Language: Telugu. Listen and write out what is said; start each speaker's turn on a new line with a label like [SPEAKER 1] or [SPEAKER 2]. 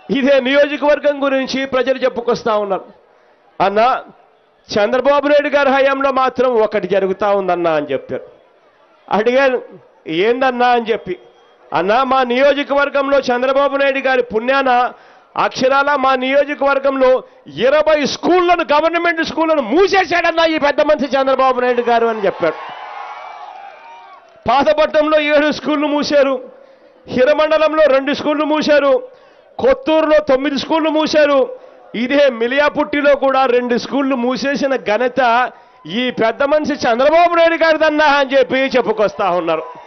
[SPEAKER 1] ఇదే నియోజకవర్గం గురించి ప్రజలు చెప్పుకొస్తా ఉన్నారు అన్న చంద్రబాబు నాయుడు గారి హయాంలో మాత్రం ఒకటి జరుగుతూ ఉందన్నా అని చెప్పారు అడిగాను ఏందన్నా అని చెప్పి అన్నా మా నియోజకవర్గంలో చంద్రబాబు నాయుడు గారి పుణ్యాన అక్షరాల మా నియోజకవర్గంలో ఇరవై స్కూళ్లను గవర్నమెంట్ స్కూళ్లను మూసేశాడన్నా ఈ పెద్ద మనిషి చంద్రబాబు నాయుడు గారు అని చెప్పాడు పాతపట్నంలో ఏడు స్కూళ్లు మూశారు హిరమండలంలో రెండు స్కూళ్లు మూశారు కొత్తూరులో తొమ్మిది స్కూళ్లు మూశారు ఇదే మిలియాపుట్టిలో కూడా రెండు స్కూళ్లు మూసేసిన ఘనత ఈ పెద్ద మనిషి చంద్రబాబు నాయుడు గారిదన్నా అని చెప్పి చెప్పుకొస్తా ఉన్నారు